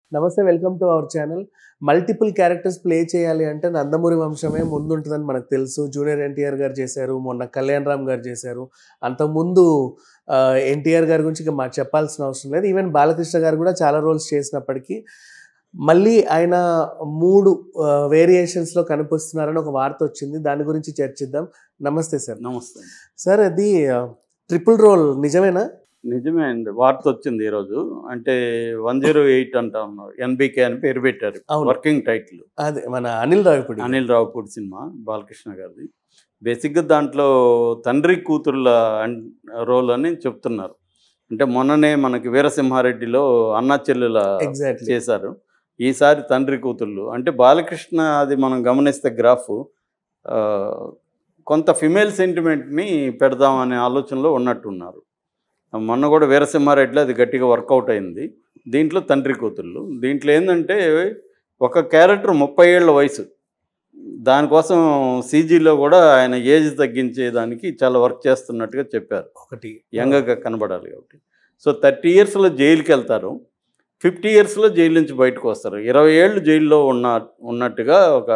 నమస్తే welcome to our channel multiple characters play చేయాలి అంటే నందమూరి వంశమే ముందుంటుందని మనకు తెలుసు జూనియర్ ఎన్టీఆర్ గారు చేశారు మొన్న కళ్యాణ్ రామ్ గారు చేశారు అంతకుముందు ఎన్టీఆర్ గారి గురించి ఇక మాకు చెప్పాల్సిన అవసరం లేదు ఈవెన్ బాలకృష్ణ గారు కూడా చాలా రోల్స్ చేసినప్పటికీ మళ్ళీ ఆయన మూడు వేరియేషన్స్లో కనిపిస్తున్నారని ఒక వార్త వచ్చింది దాని గురించి చర్చిద్దాం నమస్తే సార్ నమస్తే సార్ అది ట్రిపుల్ రోల్ నిజమేనా నిజమే అండి వార్త వచ్చింది ఈరోజు అంటే వన్ జీరో ఎయిట్ అంటా ఉన్నారు ఎన్బికే అని పేరు పెట్టారు అవును. వర్కింగ్ టైటిల్ అదే మన అనిల్ రావిపూడి అనిల్ రావుపూడి సినిమా బాలకృష్ణ గారిది బేసిక్గా దాంట్లో తండ్రి కూతుర్ల రోల్ అని చెప్తున్నారు అంటే మొన్ననే మనకి వీరసింహారెడ్డిలో అన్నా చెల్లెల ఎగ్జాక్ట్లీ చేశారు ఈసారి తండ్రి కూతుళ్ళు అంటే బాలకృష్ణ అది మనం గమనిస్తే గ్రాఫ్ ఆ, కొంత ఫిమేల్ సెంటిమెంట్ని పెడదామనే ఆలోచనలో ఉన్నట్టున్నారు మొన్న కూడా వీరసింహారెడ్డిలో అది గట్టిగా వర్కౌట్ అయింది దీంట్లో తండ్రి కూతుళ్ళు దీంట్లో ఏంటంటే ఒక క్యారెక్టర్ ముప్పై ఏళ్ళ వయసు దానికోసం సీజీలో కూడా ఆయన ఏజ్ తగ్గించేదానికి చాలా వర్క్ చేస్తున్నట్టుగా చెప్పారు ఒకటి యంగ్గా కనబడాలి కాబట్టి సో థర్టీ ఇయర్స్లో జైలుకి వెళ్తారు ఫిఫ్టీ ఇయర్స్లో జైలు నుంచి బయటకు వస్తారు ఇరవై ఏళ్ళు జైల్లో ఉన్న ఉన్నట్టుగా ఒక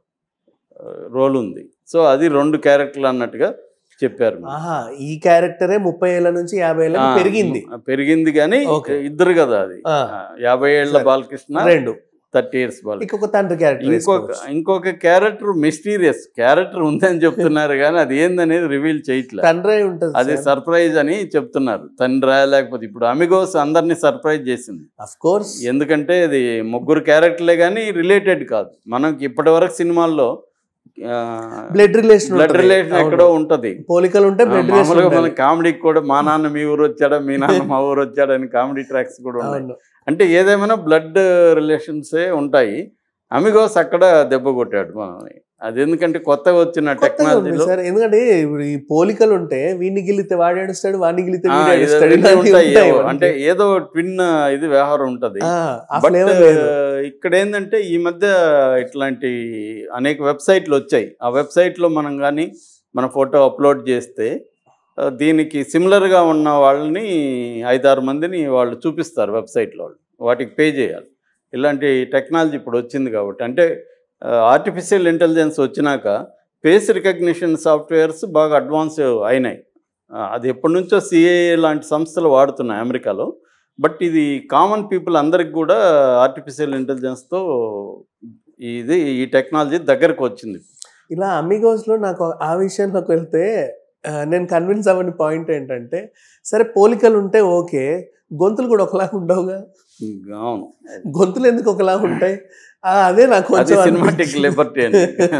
రోల్ ఉంది సో అది రెండు క్యారెక్టర్లు అన్నట్టుగా చెప్పారు ఆహా ఈ క్యారెక్టరే ముప్పై ఏళ్ళ నుంచి యాభై ఏళ్ళకి ఆ, పెరిగింది పెరిగింది కానీ Okay. ఇద్దరు కదా అది ఆ, ఆ, యాభై ఏళ్ళ సరే. బాలకృష్ణ రెండు థర్టీ ఇయర్స్ బాలకృష్ణ ఇంకొక తండ్రి క్యారెక్టర్ ఇంకొక ఇంకొక క్యారెక్టర్ మిస్టీరియస్ క్యారెక్టర్ ఉందని చెప్తున్నారు కానీ అది ఏందనేది రివీల్ చేయట్లేదు తండ్రి ఉంటుంది అది సర్ప్రైజ్ అని చెప్తున్నారు తండ్రి లేకపోతే ఇప్పుడు అమిగోస్ అందరినీ సర్ప్రైజ్ చేసింది అఫ్ కోర్స్ ఎందుకంటే ఇది ముగ్గురు క్యారెక్టర్లే కానీ రిలేటెడ్ కాదు మనకి ఇప్పటి వరకు సినిమాల్లో బ్లడ్ రిలేషన్ బ్లడ్ రిలేషన్ ఎక్కడో ఉంటది పోలికలు ఉంటే ఆ, బ్లడ్ మామూలుగా మన రిలేషన్ కామెడీకి కూడా మా నాన్న మీ ఊరు వచ్చాడా మీ నాన్న మా ఊరు వచ్చాడా అని కామెడీ ట్రాక్స్ కూడా ఉన్నాయి అవును అంటే ఏదేమైనా బ్లడ్ రిలేషన్సే ఉంటాయి అమిగోస్ అక్కడ దెబ్బ కొట్టాడు మనల్ని అది ఎందుకంటే కొత్తగా వచ్చిన కొత్తగా ఉంది టెక్నాలజీలో సార్ ఎందుకంటే ఇప్పుడు ఈ పోలికలు ఉంటే వీడిని గిలితే వాడు ఏడుస్తాడు వాడిని గిలితే ఆ, వీడు ఇది ఏడుస్తాడు రెండు ఇలాంటివి ఉంటాయి ఉంటాయి ఏవో. మనకి. అంటే ఏదో ట్విన్ ఇది వ్యవహారం ఉంటది ఆ, ఆ బట్ flavor లేదు. ఇక్కడ ఏంటంటే ఈ మధ్య ఇట్లాంటి అనేక వెబ్సైట్లు వచ్చాయి ఆ వెబ్సైట్లో మనం కానీ మన ఫోటో అప్లోడ్ చేస్తే ఆ, దీనికి సిమిలర్గా ఉన్న వాళ్ళని ఐదారు మందిని వాళ్ళు చూపిస్తారు వెబ్సైట్లో వాళ్ళు వాటికి పే చేయాలి ఇలాంటి టెక్నాలజీ ఇప్పుడు వచ్చింది కాబట్టి అంటే ఆర్టిఫిషియల్ ఇంటెలిజెన్స్ వచ్చినాక ఫేస్ రికగ్నిషన్ సాఫ్ట్వేర్స్ బాగా అడ్వాన్స్ అయినాయి ఆ, అది ఎప్పటి నుంచో సిఏఏ లాంటి సంస్థలు వాడుతున్నాయి అమెరికాలో బట్ ఇది కామన్ పీపుల్ అందరికి కూడా ఆర్టిఫిషియల్ ఇంటెలిజెన్స్తో ఇది ఈ టెక్నాలజీ దగ్గరకు వచ్చింది ఇలా అమిగోస్ లో నాకు ఆ విషయంలోకి వెళ్తే ఆ, నేను కన్విన్స్ అవ్వని పాయింట్ ఏంటంటే సరే పోలికలు ఉంటే ఓకే గొంతులు కూడా ఒకలాగా ఉండవుగా అవును గొంతులు ఎందుకు ఒకలా ఉంటాయి ఆ, అదే నాకు అది కొంచెం సినిమాటిక్ లిబర్టీ అని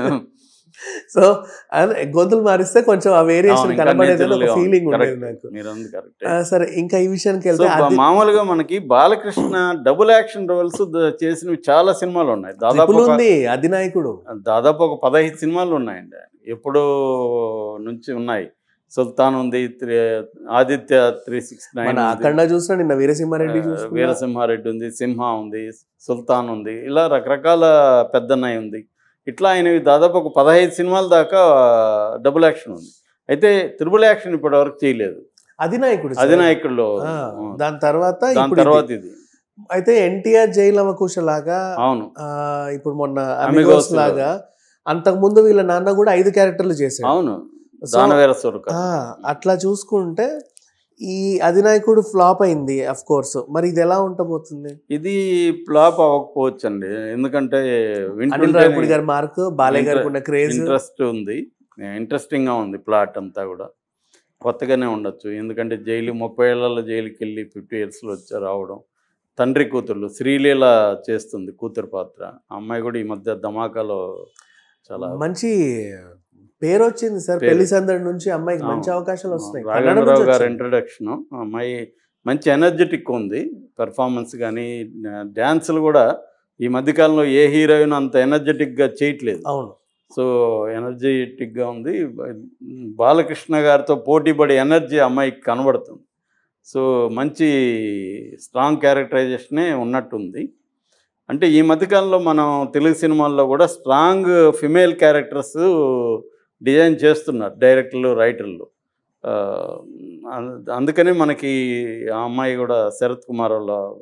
సో అదే గొంతులు మారిస్తే కొంచెం ఆ వేరియేషన్ అవును, ఇంకా కనబడేది ఒక naturally గా ఫీలింగ్ ఉంది. ఉండేది Correct. నాకు మీరు అంది కరెక్ట్ ఆ, సరే ఇంకా ఈ విషయానికి సో వెళ్తే అది మామూలుగా మనకి బాలకృష్ణ డబుల్ యాక్షన్ రోల్స్ చేసినవి చాలా సినిమాలు ఉన్నాయి దాదాపు ట్రిపుల్ ఒక- ఉంది అధినాయకుడు దాదాపు ఒక పదహైదు సినిమాలు ఉన్నాయండి ఎప్పుడో నుంచి ఉన్నాయి సుల్తాన్ ఉంది త్రి- ఆదిత్య త్రీ సిక్స్ మన నైన్ అఖండ చూసినా నిన్న వీరసింహారెడ్డి చూసుకున్నా వీరసింహారెడ్డి ఉంది సింహ ఉంది సుల్తాన్ ఉంది ఇలా రకరకాల పెద్దన్నయ్య ఉంది ఇట్లా ఆయనవి దాదాపు ఒక పదహైదు సినిమాల దాకా డబుల్ యాక్షన్ ఉంది అయితే త్రిబుల్ యాక్షన్ ఇప్పటి వరకు చేయలేదు అధినాయకుడు సార్. అధినాయకుల్లో ఆ, దాని తర్వాత దాని ఇప్పుడు ఇది. తర్వాత ఇది అయితే ఎన్టీఆర్ జైలవకుశ లాగా అవును ఆ, ఇప్పుడు మొన్న Amigos అమిగోస్ లో. లాగా అంతకు ముందు వీళ్ళ నాన్న కూడా ఐదు క్యారెక్టర్లు చేశాడు అవును సో, దానవీర సురక ఆ, అట్లా చూసుకుంటే ఈ అధినాయకుడు ఫ్లాప్ అయింది అఫ్ కోర్స్ మరి ఇది ఎలా ఉండబోతుంది ఇది ఫ్లాప్ అవ్వకపోవచ్చు అండి ఎందుకంటే అనిల్ రావిపూడి గారి మార్క్ బాలయ్య గారికి ఉన్న క్రేజ్ ఇంట్రెస్ట్ ఉంది ఇంట్రెస్టింగ్ గా ఉంది ప్లాట్ అంతా కూడా కొత్తగానే ఉండొచ్చు ఎందుకంటే జైలు ముప్పై ఏళ్ళలో జైలుకి వెళ్ళి ఫిఫ్టీ ఇయర్స్లో వచ్చి రావడం తండ్రి కూతుర్లు శ్రీలీల చేస్తుంది కూతురు పాత్ర ఆ అమ్మాయి కూడా ఈ మధ్య ధమాకాలో చాలా మంచి పేరు వచ్చింది సార్ పేరు. పెళ్లి సందడి నుంచి అమ్మాయికి మంచి అవును. అవకాశాలు వస్తున్నాయి కన్నడ రాఘవేంద్రరావు నుంచి గారి వచ్చింది. ఇంట్రడక్షన్ అమ్మాయి మంచి ఎనర్జెటిక్ ఉంది పెర్ఫార్మెన్స్ కానీ డ్యాన్సులు కూడా ఈ మధ్యకాలంలో ఏ హీరోయిన్ అంత ఎనర్జెటిక్గా చేయట్లేదు అవును సో ఎనర్జెటిక్గా ఉంది బాలకృష్ణ గారితో పోటీపడే ఎనర్జీ అమ్మాయికి కనబడుతుంది సో మంచి స్ట్రాంగ్ క్యారెక్టరైజేషనే ఉన్నట్టుంది అంటే ఈ మధ్యకాలంలో మనం తెలుగు సినిమాల్లో కూడా స్ట్రాంగ్ ఫిమేల్ క్యారెక్టర్స్ డిజైన్ చేస్తున్నారు డైరెక్టర్లు రైటర్లు ఆ, అంద- అందుకని మనకి ఆ అమ్మాయి కూడా శరత్ కుమార్ వాళ్ళ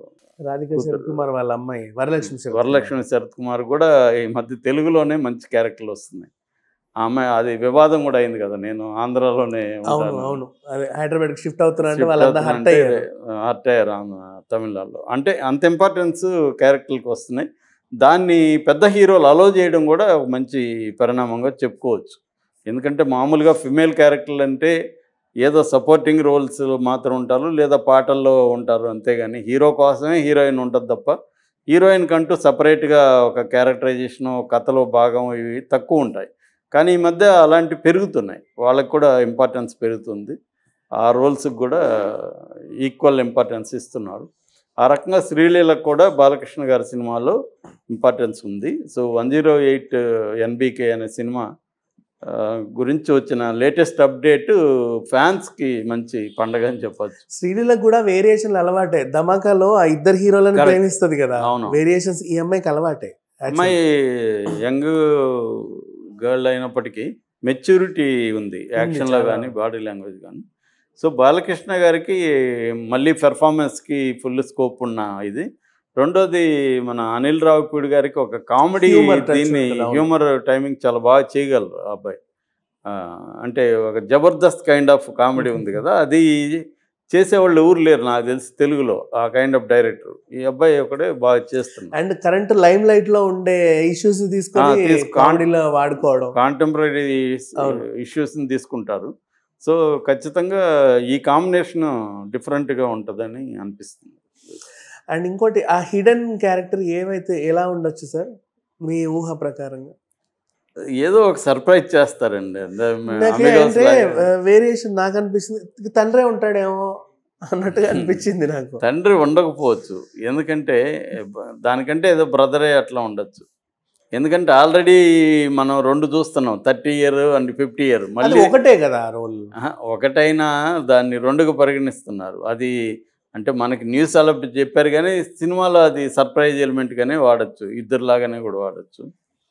రాధికా కూతురు. శరత్ కుమార్ వాళ్ళ అమ్మాయి వరలక్ష్మి శరత్ కుమార్. వరలక్ష్మి శరత్ కుమార్ కూడా ఈ మధ్య తెలుగులోనే మంచి క్యారెక్టర్లు వస్తున్నాయి ఆమె అది వివాదం కూడా అయింది కదా నేను ఆంధ్రాలోనే అవును ఉంటాను. అవును అదే హైదరాబాద్ షిఫ్ట్ అవుతున్నా అంటే Shift వాళ్ళంతా హర్ట్ అవుతుందంటే, అయ్యారు ఆ, హర్ట్ అయ్యారు ఆమె తమిళనాడులో అంటే అంత ఇంపార్టెన్స్ క్యారెక్టర్లకు వస్తున్నాయి దాన్ని పెద్ద హీరోలు అలో చేయడం కూడా ఒక మంచి పరిణామంగా చెప్పుకోవచ్చు ఎందుకంటే మామూలుగా ఫిమేల్ క్యారెక్టర్లు అంటే ఏదో సపోర్టింగ్ రోల్స్ మాత్రం ఉంటారు లేదా పాటల్లో ఉంటారు అంతేగాని హీరో కోసమే హీరోయిన్ ఉంటుంది తప్ప హీరోయిన్ కంటూ సపరేట్గా ఒక క్యారెక్టరైజేషన్ కథలో భాగం ఇవి తక్కువ ఉంటాయి కానీ ఈ మధ్య అలాంటివి పెరుగుతున్నాయి వాళ్ళకి కూడా ఇంపార్టెన్స్ పెరుగుతుంది ఆ రోల్స్కి కూడా ఈక్వల్ ఇంపార్టెన్స్ ఇస్తున్నారు ఆ రకంగా శ్రీలీలకు కూడా బాలకృష్ణ గారి సినిమాలో ఇంపార్టెన్స్ ఉంది so one zero eight NBK అనే సినిమా ఆ, గురించి వచ్చిన లేటెస్ట్ అప్డేట్ ఫ్యాన్స్కి మంచి పండగ అని చెప్పొచ్చు శ్రీలీలకు కూడా వేరియేషన్లు అలవాటే ధమాకాలో ఆ ఇద్దరు హీరోలను Correct. ప్రేమిస్తుంది కదా అవును. వేరియేషన్స్ ఈ అమ్మాయికి అలవాటే అమ్మాయి యంగ్ గర్ల్ అయినప్పటికీ మెచ్యూరిటీ ఉంది యాక్షన్లో చాలా. కానీ బాడీ లాంగ్వేజ్ కానీ సో బాలకృష్ణ గారికి మళ్ళీ పెర్ఫార్మెన్స్కి ఫుల్ స్కోప్ ఉన్న ఇది రెండోది మన అనిల్ రావుపూడి గారికి ఒక కామెడీ Humor touch దీన్ని ఉంటుంది, అవును. హ్యూమర్ టైమింగ్ చాలా బాగా చేయగలరు ఆ అబ్బాయి ఆ, అంటే ఒక జబర్దస్త్ కైండ్ ఆఫ్ కామెడీ ఉంది కదా అది చేసేవాళ్ళు ఊరు లేరు నాకు తెలిసి తెలుగులో ఆ కైండ్ ఆఫ్ డైరెక్టర్ ఈ అబ్బాయి ఒకడే బాగా చేస్తున్నాడు అండ్ కరెంట్ లైమ్ లైట్ లో ఉండే ఇష్యూస్ తీసుకొని ఆ, తీసుకు- కామెడీలో వాడుకోవడం కాంటెంపరీ అవును. ఇష్యూస్ని తీసుకుంటారు సో ఖచ్చితంగా ఈ కాంబినేషన్ డిఫరెంట్గా ఉంటుందని అనిపిస్తుంది అండ్ ఇంకోటి ఆ హిడెన్ క్యారెక్టర్ ఏమైతే ఎలా ఉండొచ్చు సార్ మీ ఊహ ప్రకారంగా ఏదో ఒక సర్ప్రైజ్ చేస్తారండి అంటే నాకే Amigos అంటే లాగా. వేరియేషన్ నాకు అనిపిస్తుంది తండ్రే ఉంటాడేమో అన్నట్టుగా అనిపించింది నాకు తండ్రి ఉండకపోవచ్చు ఎందుకంటే బ- దానికంటే ఏదో బ్రదరే అట్లా ఉండొచ్చు ఎందుకంటే ఆల్రెడీ మనం రెండు చూస్తున్నాం thirty year and fifty year అది మళ్ళీ ఒకటే కదా ఆ రోల్ ఆహా, ఒకటైనా దాన్ని రెండుగా పరిగణిస్తున్నారు అది అంటే మనకి న్యూస్ అలా చెప్పారు కానీ సినిమాలో అది సర్ప్రైజ్ ఎలిమెంట్గానే వాడచ్చు ఇద్దరులాగానే కూడా వాడచ్చు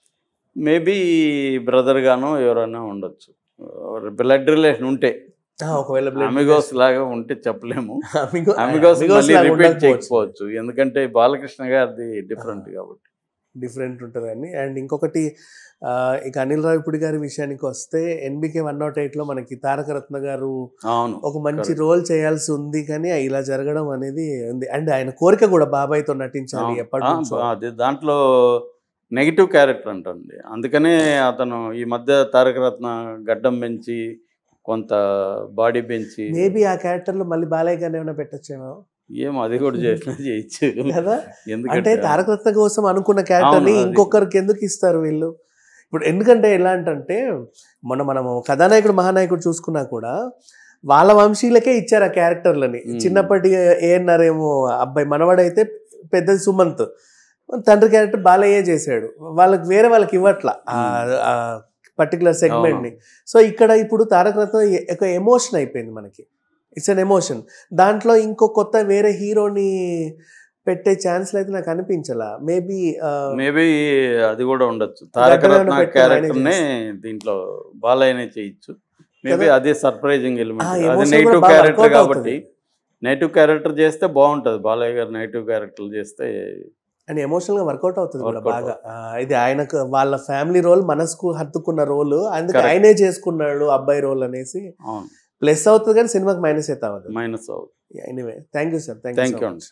మేబీ బ్రదర్ గానో ఎవరైనా ఉండొచ్చు బ్లడ్ రిలేషన్ ఉంటే ఒకవేళ అమిగోస్ లాగా ఉంటే చెప్పలేము అమిగోస్ మళ్ళీ రిపీట్ చేయకపోవచ్చు ఎందుకంటే బాలకృష్ణ గారిది డిఫరెంట్ కాబట్టి డిఫరెంట్ ఉంటుందని అండ్ ఇంకొకటి ఆ, ఇక అనిల్ రావిపూడి గారి విషయానికి వస్తే ఎన్బికే వన్ నాట్ ఎయిట్ లో మనకి తారక రత్న గారు అవును ఒక మంచి Correct. రోల్ చేయాల్సి ఉంది కానీ ఇలా జరగడం అనేది ఉంది అండ్ ఆయన కోరిక కూడా బాబాయ్తో నటించాలి అవును. ఎప్పటి ఆ, నుంచో అది దాంట్లో నెగిటివ్ క్యారెక్టర్ అంటండి అందుకనే అతను ఈ మధ్య తారక రత్న గడ్డం పెంచి కొంత బాడీ పెంచి మేబీ ఆ క్యారెక్టర్ లో మళ్ళీ బాలయ్య గారిని ఏమైనా పెట్టచ్చేమో ఏం అది కూడా చేసినా చేయొచ్చు కదా అంటే ఎందుకంటే తారక రత్న కోసం అనుకున్న క్యారెక్టర్ ని అవును, అది. ఇంకొకరికి ఎందుకు ఇస్తారు వీళ్ళు ఇప్పుడు ఎందుకంటే ఎలా అంటే మొన్న మనము కథానాయకుడు మహానాయకుడు చూసుకున్నా కూడా వాళ్ళ వంశీయులకే ఇచ్చారు ఆ క్యారెక్టర్లని Hmm. చిన్నప్పటి ఏఎన్ఆర్ ఏమో అబ్బాయి మనవడైతే పెద్దది సుమంత్ తండ్రి క్యారెక్టర్ బాలయ్యే చేశాడు వాళ్ళకి వేరే వాళ్ళకి ఇవ్వట్ల ఆ పర్టికులర్ సెగ్మెంట్ ని సో ఇక్కడ ఇప్పుడు తారక రత్న ఎ- ఒక ఎమోషన్ అయిపోయింది మనకి ఇట్స్ అన్ ఎమోషన్ దాంట్లో ఇంకో కొత్త వేరే హీరోని పెట్టే ఛాన్స్లు అయితే నాకు అనిపించలా మేబీ మేబీ అది కూడా ఉండొచ్చు తారక గడ్డలను రత్న పెట్టి క్యారెక్టర్ ఆయనే నే దీంట్లో బాలయ్యనే చేయొచ్చు మేబీ కదా? అదే సర్ప్రైజింగ్ ఆ, ఎలిమెంట్ అది emotion నెగిటివ్ కూడా బాగా క్యారెక్టర్ workout కాబట్టి నెగిటివ్ క్యారెక్టర్ చేస్తే బాగుంటది బాలయ్య గారు నెగిటివ్ క్యారెక్టర్ చేస్తే అండ్ ఎమోషనల్ గా వర్కౌట్ అవుతుంది కూడా Workout బాగా ఆ, ఇది ఆయనకు వాళ్ళ ఫ్యామిలీ రోల్ మనసుకు హత్తుకున్న రోల్ అందుకే Correct. ఆయనే చేసుకున్నాడు అబ్బాయి రోల్ అనేసి అవును ప్లస్ అవుతుంది కానీ సినిమాకి మైనస్ అయితే అవ్వదు మైనస్ అవుతుంది anyway thank you sir thank you అండి